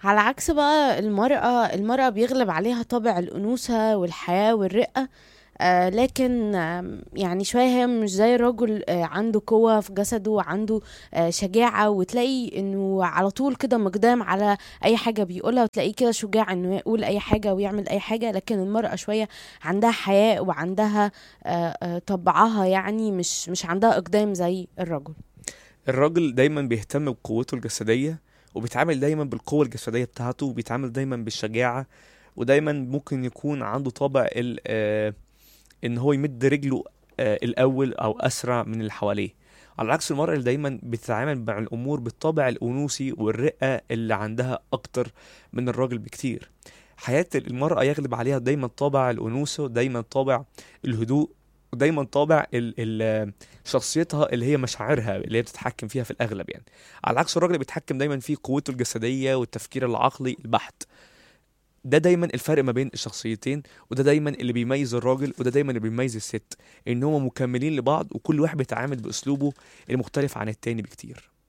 على عكس بقى المرأة المرأة بيغلب عليها طابع الأنوثة والحياة والرقة آه لكن آم، يعني شوية هي مش زي الرجل آه عنده قوة في جسده وعنده آه شجاعة وتلاقي انه على طول كده مقدام على اي حاجة بيقولها وتلاقيه كده شجاع انه يقول اي حاجة ويعمل اي حاجة لكن المرأة شوية عندها حياء وعندها آه آه طبعها يعني مش مش عندها اقدام زي الرجل الراجل دايما بيهتم بقوته الجسدية وبيتعامل دايما بالقوة الجسدية بتاعته وبيتعامل دايما بالشجاعة ودايما ممكن يكون عنده طابع ال آه ان هو يمد رجله آه الاول او اسرع من اللي حواليه على عكس المرأة اللي دايما بتتعامل مع الامور بالطابع الانوثي والرقة اللي عندها اكتر من الراجل بكتير حياة المرأة يغلب عليها دايما طابع الانوثة ودايما طابع الهدوء ودايما طابع ال ال شخصيتها اللي هي مشاعرها اللي هي بتتحكم فيها في الاغلب يعني على عكس الراجل اللي بيتحكم دايما في قوته الجسديه والتفكير العقلي البحت ده دايما الفرق ما بين الشخصيتين وده دايما اللي بيميز الراجل وده دايما اللي بيميز الست ان هم مكملين لبعض وكل واحد بيتعامل باسلوبه المختلف عن التاني بكتير